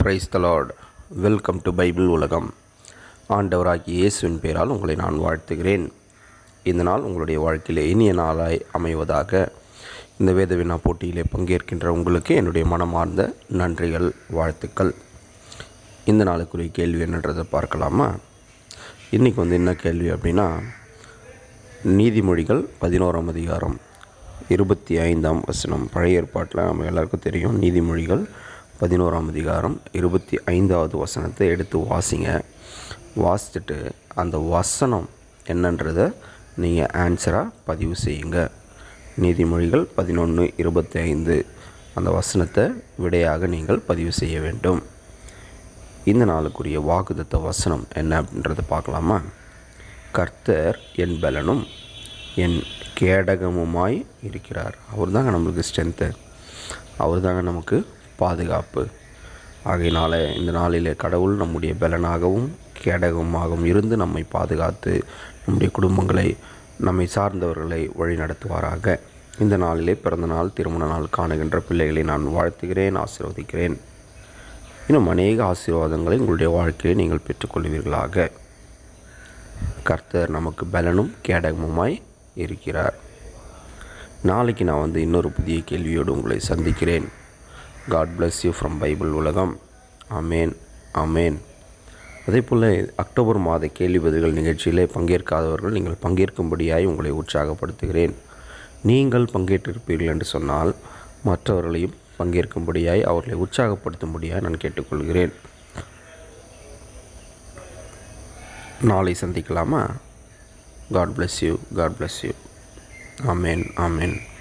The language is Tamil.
price the lord welcome to Bible உலகம் ஆண்டவராகிய இயேசுவின் பெயரால் உங்களை நான் வாழ்த்துகிறேன் இந்த நாள் உங்களுடைய வாழ்க்கையில் இனிய நாளாய் அமைவதாக இந்த வேத வினா போட்டியிலே பங்கேற்கின்ற உங்களுக்கு என்னுடைய மனமார்ந்த நன்றிகள் வாழ்த்துக்கள் இந்த நாளுக்குரிய கேள்வி என்னன்றதை பார்க்கலாமா இன்றைக்கி வந்து என்ன கேள்வி அப்படின்னா நீதிமொழிகள் பதினோராம் அதிகாரம் இருபத்தி ஐந்தாம் வசனம் பழைய ஏற்பாட்டில் நம்ம எல்லாருக்கும் தெரியும் நீதிமொழிகள் பதினோராம் அதிகாரம் இருபத்தி ஐந்தாவது வசனத்தை எடுத்து வாசிங்க வாசிச்சுட்டு அந்த வசனம் என்னன்றதை நீங்கள் ஆன்சராக பதிவு செய்யுங்க நீதிமொழிகள் பதினொன்று இருபத்தி ஐந்து அந்த வசனத்தை விடையாக நீங்கள் பதிவு செய்ய வேண்டும் இந்த நாளுக்குரிய வாக்குதத்த வசனம் என்ன அப்படின்றத பார்க்கலாமா கர்த்தர் என் பலனும் என் கேடகமுமாய் இருக்கிறார் அவர் தாங்க நம்மளுக்கு ஸ்ட்ரென்த்து அவர் தாங்க நமக்கு பாதுகாப்பு ஆகையினால இந்த நாளிலே கடவுள் நம்முடைய பலனாகவும் கேடகமாகவும் இருந்து நம்மை பாதுகாத்து நம்முடைய குடும்பங்களை நம்மை சார்ந்தவர்களை வழி நடத்துவாராக இந்த நாளிலே பிறந்த நாள் திருமண நாள் காணுகின்ற பிள்ளைகளை நான் வாழ்த்துகிறேன் ஆசீர்வதிக்கிறேன் இன்னும் அநேக ஆசீர்வாதங்களை உங்களுடைய வாழ்க்கையை நீங்கள் பெற்றுக்கொள்வீர்களாக கர்த்தர் நமக்கு பலனும் கேடகமுமாய் இருக்கிறார் நாளைக்கு நான் வந்து இன்னொரு புதிய கேள்வியோடு உங்களை சந்திக்கிறேன் God bless you from Bible உலகம் அமேன் அமேன் அதே போல் அக்டோபர் மாத கேள்வி பதில்கள் நிகழ்ச்சியிலே பங்கேற்காதவர்கள் நீங்கள் பங்கேற்கும்படியாய் உங்களை உற்சாகப்படுத்துகிறேன் நீங்கள் பங்கேற்றிருப்பீர்கள் என்று சொன்னால் மற்றவர்களையும் பங்கேற்கும்படியாய் அவர்களை உற்சாகப்படுத்தும்படியாய் நான் கேட்டுக்கொள்கிறேன் நாளை சந்திக்கலாமா God bless you God bless you ஆமேன் ஆமேன்